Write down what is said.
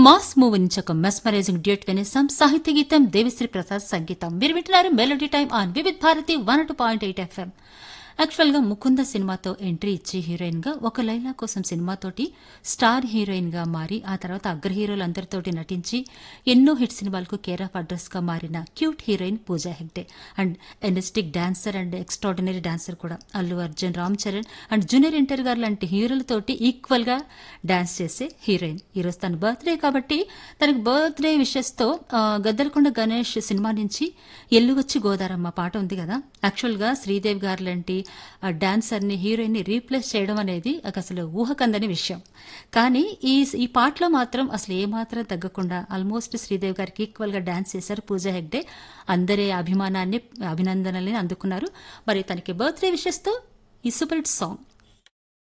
mass move నుంచి ఒక mesmerising duet వినేసాం సాహిత్య గీతం దేవిశ్రీ ప్రసాద్ సంగీతం మీరు వింటున్నారు melody time on Vividh Bharati one two point eight FM actual గా ముకుంద సినిమాతో ఎంట్రీ ఇచ్చి హీరోయిన్ గా ఒక లైలా కోసం సినిమాతోటి స్టార్ హీరోయిన్ గా మారి ఆ తర్వాత అగ్ర హీరోలందరితోటి నటించి ఎన్నో హిట్ సినిమాలకు కేర్ ఆఫ్ అడ్రస్ గా మారిన cute heroine Pooja Hegde and energetic dancer and extraordinary dancer కూడా Allu Arjun Ram Charan and junior NTR garu లాంటి హీరోలతోటి ఈక్వల్ గా డాన్స్ చేసే హీరోయిన్ ఈరోజు తన బర్త్డే కాబట్టి తనకి బర్త్డే విషెస్ తో ఆ, గద్దలకొండ గణేష్ సినిమా నుంచి ఎల్లుగొచ్చి గోదారమ్మ పాట ఉంది కదా యాక్చువల్ గా శ్రీదేవి గారు లాంటి డాన్సర్ ని హీరోయిన్ ని రీప్లేస్ చేయడం అనేది ఒక అసలు ఊహకందని విషయం కానీ ఈ ఈ పాటలో మాత్రం అసలు ఏమాత్రం తగ్గకుండా ఆల్మోస్ట్ శ్రీదేవి గారికి ఈక్వల్ గా డాన్స్ చేశారు పూజా హెగ్డే అందరి అభిమానాన్ని అభినందనల్ని అందుకున్నారు మరి తనకి బర్త్డే విషెస్ తో ఈ సూపర్ హిట్ సాంగ్